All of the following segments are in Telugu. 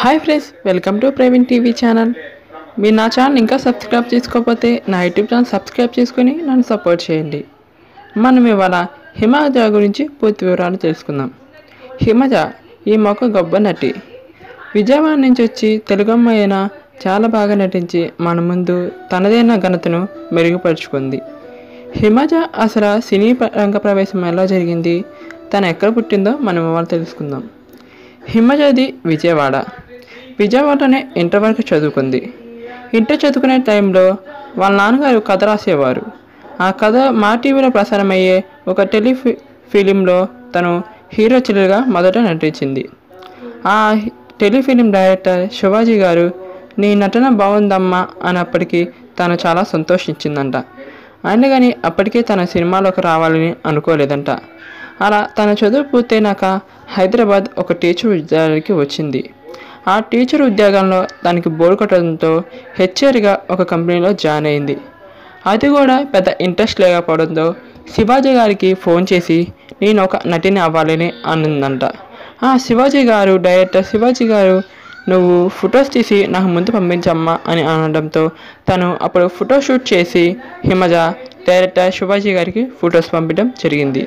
hi friends welcome to Praveen TV channel మీరు నా ఛానల్ ఇంకా సబ్స్క్రైబ్ చేసుకోకపోతే నా యూట్యూబ్ ఛానల్ సబ్స్క్రైబ్ చేసుకొని నన్ను సపోర్ట్ చేయండి మనం ఇవాళ హిమాజ గురించి పూర్తి వివరాలు తెలుసుకుందాం హిమజ ఈ మొక్క గొప్ప నటి విజయవాడ నుంచి వచ్చి తెలుగమ్మ అయినా చాలా బాగా నటించి మన ముందు తనదైన ఘనతను మెరుగుపరుచుకుంది హిమజ అసలు సినీ ప్ర- రంగ ప్రవేశం ఎలా జరిగింది తను ఎక్కడ పుట్టిందో మనం ఇవాళ తెలుసుకుందాం హిమజది విజయవాడ విజయవాడలోనే ఇంటర్ వరకు చదువుకుంది ఇంటర్ చదువుకునే టైంలో వాళ్ళ నాన్నగారు కథ రాసేవారు ఆ కథ మా టీవీలో ప్రసారమయ్యే ఒక టెలిఫి ఫిలింలో తను హీరో చెల్లెలుగా మొదట నటించింది ఆ టెలిఫిలిం డైరెక్టర్ శివాజీ గారు నీ నటన బాగుందమ్మా అన్నప్పటికీ తను చాలా సంతోషించిందంట అయినా కానీ అప్పటికే తన సినిమాలోకి రావాలని అనుకోలేదంట అలా తన చదువు పూర్తయినాక హైదరాబాద్ ఒక టీచర్ ఉద్యోగానికి వచ్చింది ఆ టీచర్ ఉద్యోగంలో దానికి బోర్ కొట్టడంతో హెచ్ఆర్గా ఒక కంపెనీలో జాయిన్ అయింది అది కూడా పెద్ద ఇంట్రెస్ట్ లేకపోవడంతో శివాజీ గారికి ఫోన్ చేసి నేను ఒక నటిని అవ్వాలని అన్నదంట ఆ శివాజీ గారు డైరెక్టర్ శివాజీ గారు నువ్వు ఫొటోస్ తీసి నాకు ముందు పంపించమ్మా అని అనడంతో తను అప్పుడు ఫోటో షూట్ చేసి హిమజ డైరెక్టర్ శివాజీ గారికి ఫొటోస్ పంపించడం జరిగింది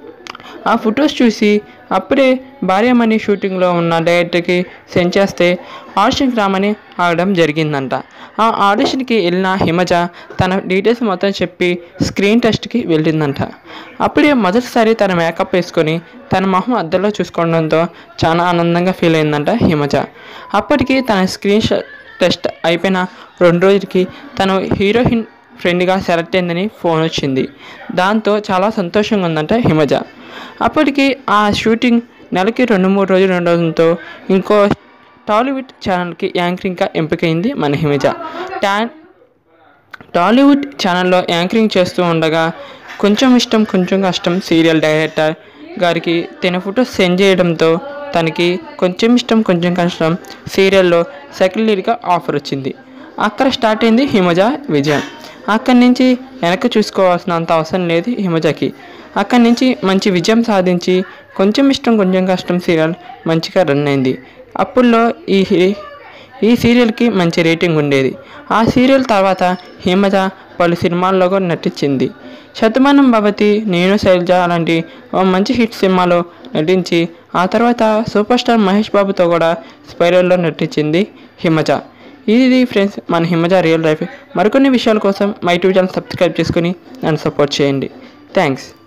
ఆ ఫొటోస్ చూసి అప్పుడే భార్యమణి షూటింగ్లో ఉన్న డైరెక్టర్కి సెండ్ చేస్తే ఆడిషన్కి రామని ఆడడం జరిగిందంట ఆ ఆడిషన్కి వెళ్ళిన హిమజ తన డీటెయిల్స్ మొత్తం చెప్పి స్క్రీన్ టెస్ట్కి వెళ్ళిందంట అప్పుడే మొదటిసారి తన మేకప్ వేసుకొని తన మొహం అద్దంలో చూసుకోవడంతో చాలా ఆనందంగా ఫీల్ అయిందంట హిమజ అప్పటికి తన స్క్రీన్ షా- టెస్ట్ అయిపోయిన రెండు రోజులకి తను హీరోయిన్ ఫ్రెండ్గా సెలెక్ట్ అయిందని ఫోన్ వచ్చింది దాంతో చాలా సంతోషంగా ఉందంట హిమజ అప్పటికి ఆ షూటింగ్ నెలకి రెండు మూడు రోజులు ఉండడంతో ఇంకో టాలీవుడ్ ఛానల్కి యాంకరింగ్గా ఎంపికైంది మన హిమజ టా టాలీవుడ్ ఛానల్లో యాంకరింగ్ చేస్తూ ఉండగా కొంచెం ఇష్టం కొంచెం కష్టం సీరియల్ డైరెక్టర్ గారికి తన ఫోటో సెండ్ చేయడంతో తనకి కొంచెం ఇష్టం కొంచెం కష్టం సీరియల్లో సెకండ్ లీడ్గా ఆఫర్ వచ్చింది అక్కడ స్టార్ట్ అయింది హిమజ విజయం అక్కడి నుంచి వెనక్కి చూసుకోవాల్సినంత అవసరం లేదు హిమజకి అక్కడి నుంచి మంచి విజయం సాధించి కొంచెం ఇష్టం కొంచెం కష్టం సీరియల్ మంచిగా రన్ అయింది అప్పుల్లో ఈ హీ- ఈ సీరియల్కి మంచి రేటింగ్ ఉండేది ఆ సీరియల్ తర్వాత హిమజ పలు సినిమాల్లో కూడా నటించింది శతమానం భవతి నేను శైలజ అలాంటి ఓ మంచి హిట్ సినిమాలో నటించి ఆ తర్వాత సూపర్ స్టార్ మహేష్ బాబుతో కూడా స్పైరల్లో నటించింది హిమజ ఇది ఫ్రెండ్స్ మన హిమజ రియల్ లైఫ్ మరికొన్ని విషయాల కోసం మై టూ ఛానల్ సబ్స్క్రైబ్ చేసుకుని నన్ను సపోర్ట్ చేయండి థ్యాంక్స్